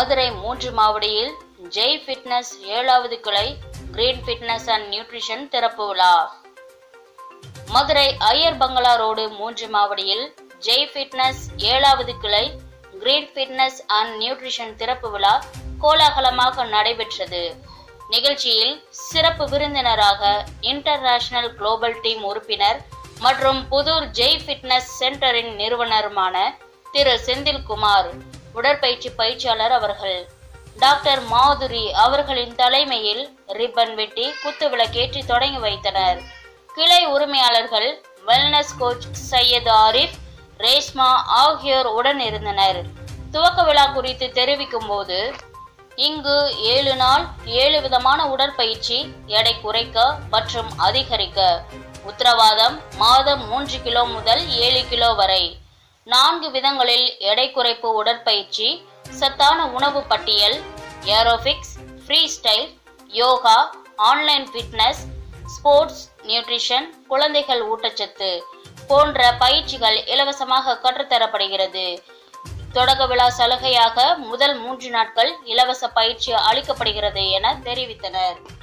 மதுரை மூன்று மாவடியில் ஜெய் ஃபிட்னஸ் ஏழாவது கிளை கிரீன் ஃபிட்னஸ் அண்ட் நியூட்ரிஷன் திறப்பு விழா மதுரை ஐயர் பங்களா ரோடு மூன்று மாவடியில் ஜெய் ஃபிட்னஸ் ஏழாவது கிளை கிரீன் ஃபிட்னஸ் அண்ட் நியூட்ரிஷன் திறப்பு விழா கோலாகலமாக நடைபெற்றது நிகழ்ச்சியில் சிறப்பு விருந்தினராக இன்டர்நேஷனல் குளோபல் டீம் உறுப்பினர் மற்றும் புதூர் ஜெய் ஃபிட்னஸ் சென்டரின் நிறுவனருமான திரு செந்தில்குமார் உடற்பயிற்சி பயிற்சியாளர் அவர்கள் டாக்டர் மாதுரி அவர்களின் தலைமையில் ரிப்பன் வெட்டி குத்து விளக்கேற்றி தொடங்கி வைத்தனர் கிளை உரிமையாளர்கள் வெல்னஸ் கோச் சையது ஆரிஃப் ரேஷ்மா ஆகியோர் உடன் இருந்தனர் துவக்க விழா குறித்து தெரிவிக்கும் போது இங்கு ஏழு நாள் ஏழு விதமான உடற்பயிற்சி எடை குறைக்க மற்றும் அதிகரிக்க உத்தரவாதம் மாதம் மூன்று கிலோ முதல் ஏழு கிலோ வரை நான்கு விதங்களில் எடை குறைப்பு உடற்பயிற்சி சத்தான உணவு பட்டியல் aerobics free style yoga online fitness sports nutrition குழந்தைகள் ஊட்டச்சத்து போன்ற பயிற்சிகள் இலவசமாக கற்றுத்தரப்படுகிறது தொடக்க விழா சலுகையாக முதல் மூன்று நாட்கள் இலவச பயிற்சி அளிக்கப்படுகிறது என தெரிவித்தனர்